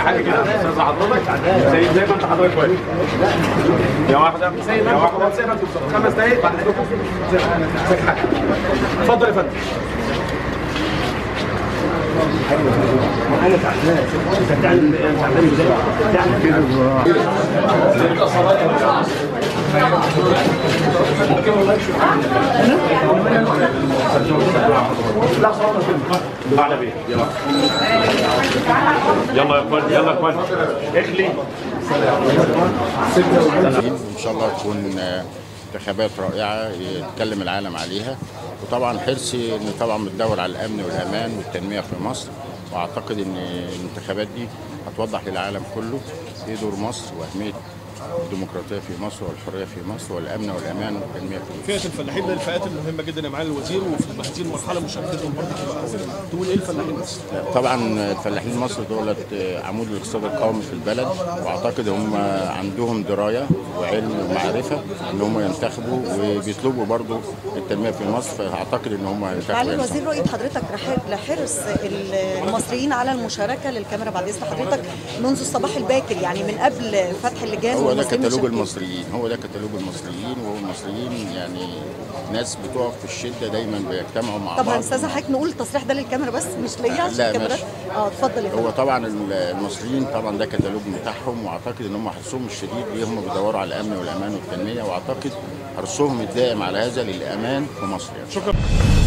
عادي كده استاذ حضرتك زي زي ما انت حضرتك واقف يا واحده يا واحده زي ما انت بالظبط خمس دقايق بعد كده زي زي حاجه اتفضل يا فندم انا تعبان انت بتعمل تعبان ازاي؟ بتعمل كده على بيه يلا يلا يا اخوان يلا يا اخوان اخلي ان شاء الله تكون آه، انتخابات رائعه يتكلم العالم عليها وطبعا حرصي ان طبعا بتدور على الامن والامان والتنميه في مصر واعتقد ان الانتخابات دي هتوضح للعالم كله ايه دور مصر واهميه الديمقراطيه في مصر والحريه في مصر والامن والامان والتنميه في مصر فئه الفلاحين من الفئات المهمه جدا يا معالي الوزير وفي هذه المرحله مشاركتهم برضه تبقى تقول ايه الفلاحين بس؟ طبعا الفلاحين مصر دولت عمود الاقتصاد القومي في البلد واعتقد هم عندهم درايه وعلم ومعرفه ان هم ينتخبوا وبيطلبوا برضو التنميه في مصر فاعتقد ان هم هينتخبوا معالي يعني. الوزير رؤية حضرتك رح- لحرص المصريين على المشاركة للكاميرا بعد إذن حضرتك منذ الصباح الباكر يعني من قبل فتح اللجان هو ده والمصريين كتالوج مشاركين. المصريين هو ده كتالوج المصريين وهو المصريين يعني ناس بتقف في الشده دايما بيجتمعوا مع طب بعض هنستاذن حضرتك نقول التصريح ده للكاميرا بس مش ليا عشان لا، الكاميرا ماشي. اه اتفضل يا فندم هو طبعا المصريين طبعا ده كتالوج بتاعهم واعتقد ان هم حرصهم الشديد ليه هم بيدوروا على الامن والامان والتنميه واعتقد حرصهم الدائم على هذا للامان في مصر يعني. شكرا